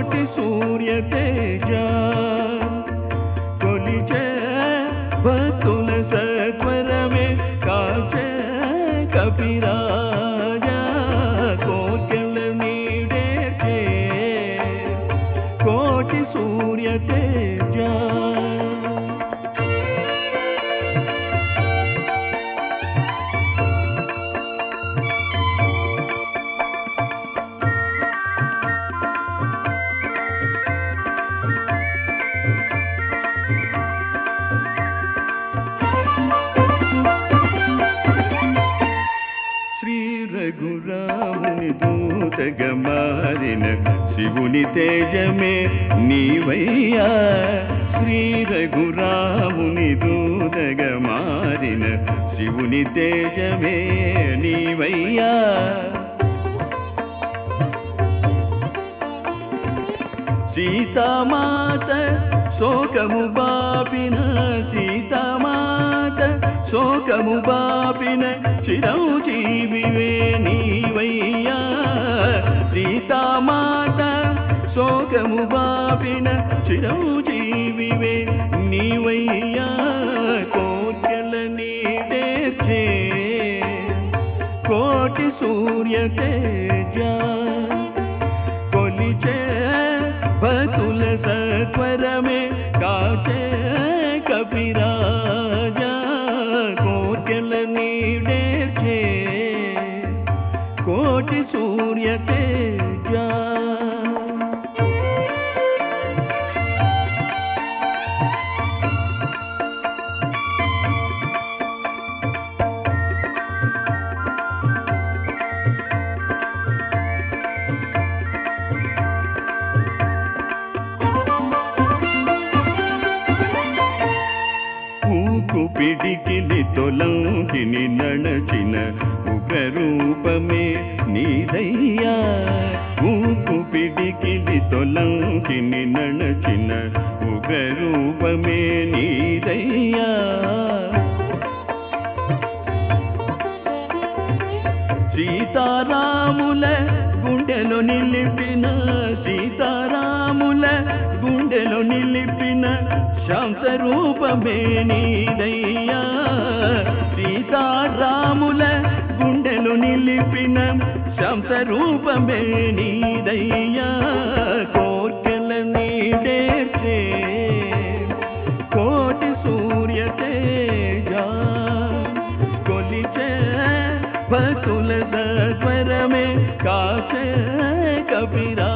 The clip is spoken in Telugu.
కోటి సూర్య తేజ కొలిచే భక్తుల సత్వరమే కాచే కపిరాజ కోకెల నీడేచే కోటి సూర్య తేజ శ్రీ రఘురాముని దూతగా మారిన శివుని తేజమే నీవయ్యా శ్రీ రఘురాముని దూతగా మారిన శివుని తేజమే నీవయ్యా సీతామాత శోకము బాపిన సీతామాత శోకము బాపిన చిరంజీవివే నీవయ్యా సీతామాత శోకము బాపిన చిరంజీవివే నీవయ్యా కోటల నీడేచే కోటి సూర్య తేజ కొలిచే భక్తుల సత్వరమే కాచే కపిరాజ కోటెల నీడేచే కోటి సూర్య తేజ ఊకు పిడికిలి తొలంకిని నడచిన ఉగ్రరూపమే నీదయ్యా ఊకు పిడికిలి తొలంకిని నడచిన ఉగ్రరూపమే నీదయ్యా సీతారాముల గుండెలో నిలిపిన సీతారాముల గుండెలో నిలిపిన శాంత రూపమే నీదయ్యా సీతారాముల గుండెలో నిలిపిన శాంత రూపమే నీదయ్యా కోర్కెల నీడేర్చే కోటి సూర్య తేజ కొలిచే భక్తుల సత్వరమే కాచే కపిరా